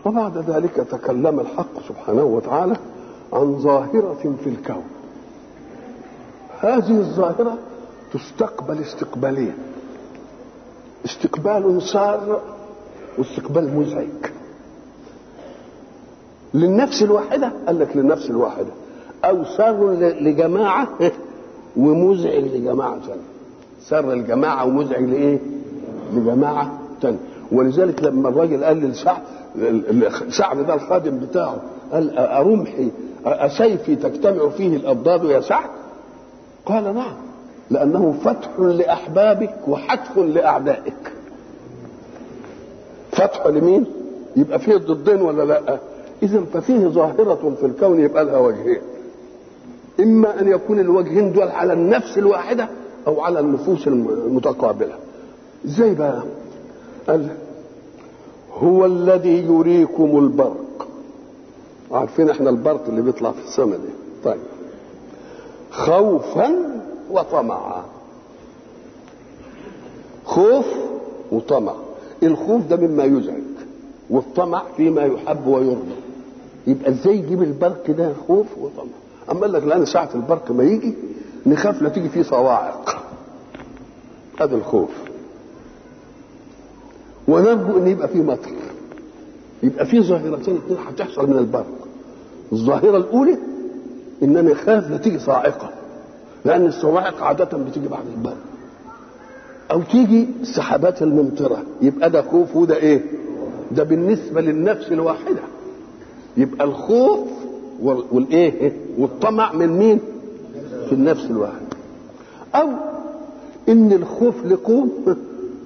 وبعد ذلك تكلم الحق سبحانه وتعالى عن ظاهرة في الكون هذه الظاهرة تستقبل استقبالين استقبال سار واستقبال مزعج للنفس الواحدة قال لك للنفس الواحدة أو سار لجماعة ومزعج لجماعة ثانية سر الجماعة ومزعج لإيه؟ لجماعة ثانية ولذلك لما الراجل قال لسعد سعد ده الخادم بتاعه قال أرمحي أسيفي تجتمع فيه الأضداد يا سعد قال نعم لأنه فتح لأحبابك وحتف لأعدائك فتح لمين يبقى فيه الضدين ولا لا إذا ففيه ظاهرة في الكون يبقى لها وجهين إما أن يكون الوجهين دول على النفس الواحدة أو على النفوس المتقابلة إزاي بقى قال هو الذي يريكم البرق عارفين احنا البرق اللي بيطلع في السماء دي طيب خوفا وطمعا خوف وطمع الخوف ده مما يزعج والطمع فيما يحب ويرضى يبقى ازاي يجيب البرق ده خوف وطمع اما قال لك لان ساعه البرق ما يجي نخاف لا تيجي فيه صواعق هذا الخوف ونرجو ان يبقى فيه مطر يبقى فيه ظاهرتين اثنين هتحصل من البرق الظاهره الاولى ان انا خاف لا تيجي صاعقه لان الصواعق عاده بتيجي بعد البرق او تيجي السحابات الممطره يبقى ده خوف وده ايه ده بالنسبه للنفس الواحده يبقى الخوف والايه والطمع من مين في النفس الواحده او ان الخوف لقوم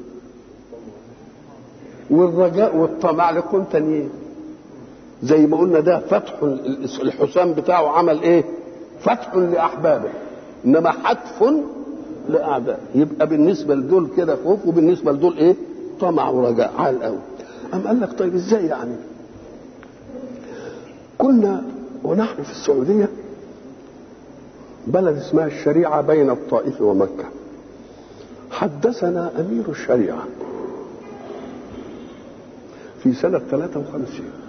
والرجاء والطمع لقوم تانيين زي ما قلنا ده فتح الحسام بتاعه عمل ايه فتح لاحبابه انما حتف لاعداء يبقى بالنسبه لدول كده خوف وبالنسبه لدول ايه طمع ورجاء على الاول أم قال لك طيب ازاي يعني كنا ونحن في السعوديه بلد اسمها الشريعه بين الطائف ومكه حدثنا امير الشريعه في سنه 53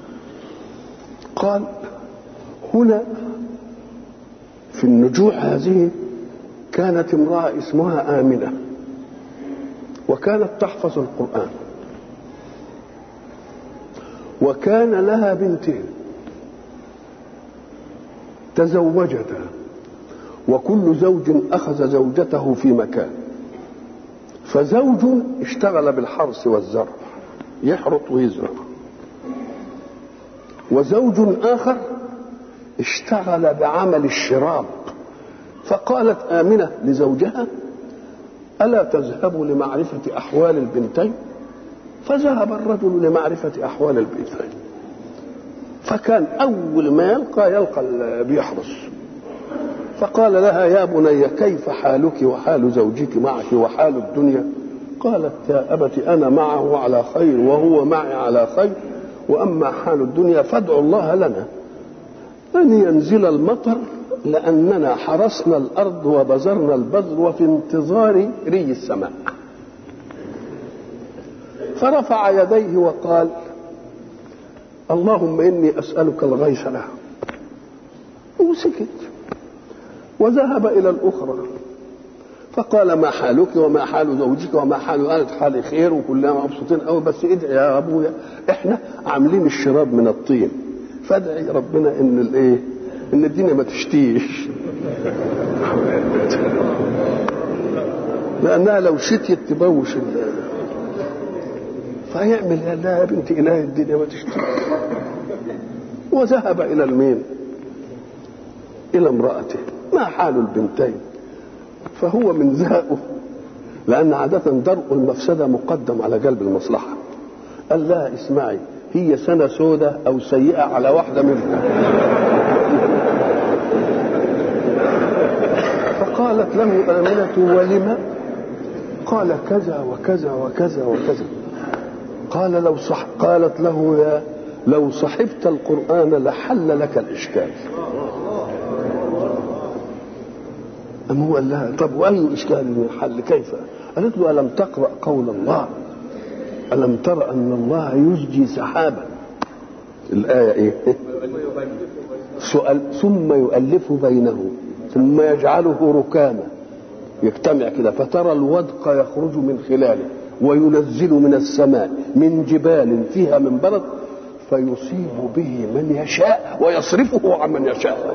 قال هنا في النجوع هذه كانت امرأة اسمها آمنة وكانت تحفظ القرآن وكان لها بنتين تزوجتا وكل زوج أخذ زوجته في مكان فزوج اشتغل بالحرث والزرع يحرث ويزرع وزوج آخر اشتغل بعمل الشراب فقالت آمنة لزوجها ألا تذهب لمعرفة أحوال البنتين فذهب الرجل لمعرفة أحوال البنتين فكان أول ما يلقى يلقى بيحرس فقال لها يا بني كيف حالك وحال زوجك معك وحال الدنيا قالت يا أبت أنا معه على خير وهو معي على خير وأما حال الدنيا فادعوا الله لنا أن ينزل المطر لأننا حرسنا الأرض وبذرنا البذر وفي انتظار ري السماء فرفع يديه وقال اللهم إني أسألك الغيث له وسكت وذهب إلى الأخرى فقال ما حالك وما حال زوجك وما حال قالت حالي خير وكلنا مبسوطين قوي بس ادعي يا ابويا احنا عاملين الشراب من الطين فادعي ربنا ان الايه ان الدنيا ما تشتيش لانها لو شتيت تبوش فيعمل قال لها يا بنت اله الدنيا ما تشتيش وذهب الى المين الى امراته ما حال البنتين فهو من ذهبه لأن عادة درء المفسدة مقدم على جلب المصلحة قال لها اسمعي هي سنة سودة أو سيئة على واحدة منهم فقالت له آمنة ولم قال كذا وكذا وكذا وكذا قال لو صح قالت له يا لو صحبت القرآن لحل لك الإشكال أم هو قال لها طب وأي إشكال حل كيف؟ قالت له ألم تقرأ قول الله ألم تر أن الله يزجي سحابا الآية إيه سؤال ثم يؤلف بينه ثم يجعله ركاما يجتمع كده فترى الودق يخرج من خلاله وينزل من السماء من جبال فيها من برد فيصيب به من يشاء ويصرفه عن من يشاء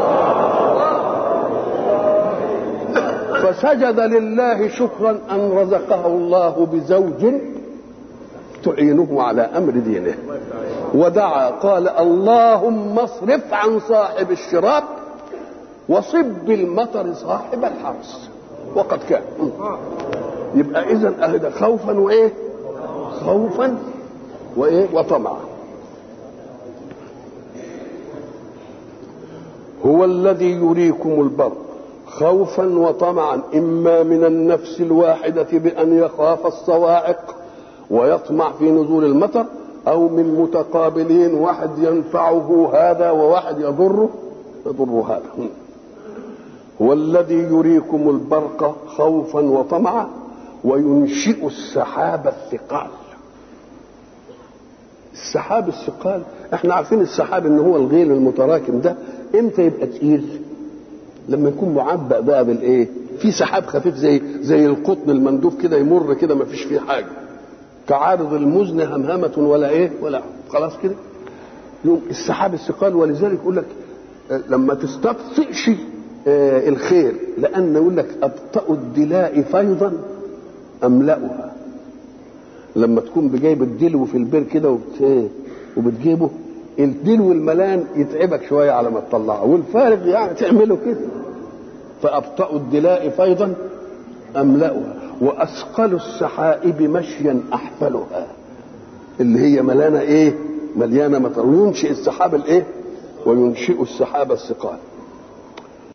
فسجد لله شكرا ان رزقه الله بزوج تعينه على امر دينه ودعا قال اللهم اصرف عن صاحب الشراب وصب المطر صاحب الحرس وقد كان يبقى اذا اهدى خوفا وايه خوفا وايه وطمعا هو الذي يريكم البرق خوفا وطمعا اما من النفس الواحده بان يخاف الصواعق ويطمع في نزول المطر او من متقابلين واحد ينفعه هذا وواحد يضره يضر هذا هو الذي يريكم البرق خوفا وطمعا وينشئ السحاب الثقال السحاب الثقال احنا عارفين السحاب ان هو الغيل المتراكم ده امتى يبقى تقيل لما يكون معبأ بقى بالايه في سحاب خفيف زي زي القطن المندوب كده يمر كده ما فيش فيه حاجه كعارض المزن همهمة ولا ايه ولا خلاص كده يوم السحاب الثقال ولذلك يقول لك لما تستبطئش آه الخير لان يقول لك ابطأ الدلاء فيضا املأها لما تكون بجايب الدلو في البير كده وبت... وبتجيبه الدلو الملان يتعبك شويه على ما تطلعه والفارغ يعني تعمله كده فابطأ الدلاء فيضا املأها واثقل السحائب مشيا احفلها اللي هي ملانه ايه مليانه مطر وينشئ السحاب الايه وينشئ السحاب الثقال